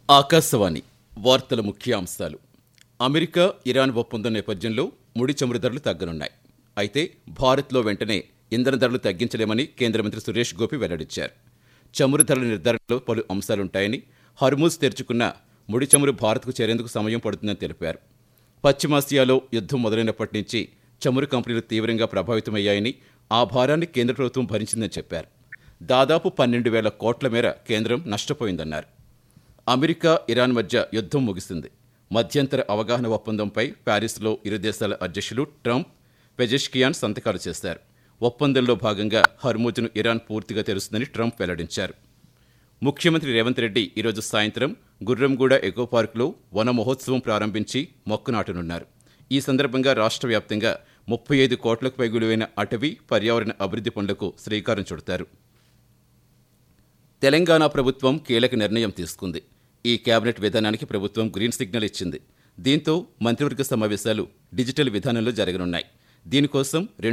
ఆకాశవాణి వార్తల ముఖ్యాంశాలు America Iran ఒప్పందం నేపథ్యంలో ముడి చమురు ధరలు తగ్గనున్నాయి అయితే భారత్లో వెంటనే ఇంధన ధరలు తగ్గించలేమని కేంద్ర మంత్రి సురేష్ గోపి వెల్లడించారు చమురు ధరల నిర్ధారణలో పలు అంశాలుంటాయని హర్మూజ్ తెరుచుకున్న ముడి చమురు భారత్కు చేరేందుకు సమయం పడుతుందని తెలిపారు పశ్చిమాసియాలో యుద్ధం మొదలైనప్పటి నుంచి చమురు కంపెనీలు తీవ్రంగా ప్రభావితమయ్యాయని ఆ భారాన్ని కేంద్ర ప్రభుత్వం భరించిందని చెప్పారు దాదాపు పన్నెండు వేల కోట్ల మేర కేంద్రం నష్టపోయిందన్నారు అమెరికా ఇరాన్ మధ్య యుద్ధం ముగిసింది మధ్యంతర అవగాహన ఒప్పందంపై ప్యారిస్లో ఇరు దేశాల అధ్యక్షులు ట్రంప్ పెజెష్కియాన్ సంతకాలు చేశారు ఒప్పందంలో భాగంగా హర్మూజ్ను ఇరాన్ పూర్తిగా తెరుస్తుందని ట్రంప్ వెల్లడించారు ముఖ్యమంత్రి రేవంత్ రెడ్డి ఈరోజు సాయంత్రం గుర్రంగూడ ఎకో పార్కులో వన మహోత్సవం ప్రారంభించి మొక్కు నాటనున్నారు ఈ సందర్భంగా రాష్ట్ర వ్యాప్తంగా ముప్పై ఐదు కోట్లకు పై విలువైన అటవీ పర్యావరణ అభివృద్ధి పనులకు శ్రీకారం చుడతారు తెలంగాణ ప్రభుత్వం కీలక నిర్ణయం తీసుకుంది ఈ కేబినెట్ విధానానికి ప్రభుత్వం గ్రీన్ సిగ్నల్ ఇచ్చింది దీంతో మంత్రివర్గ సమావేశాలు డిజిటల్ విధానంలో జరగనున్నాయి దీనికోసం రెండు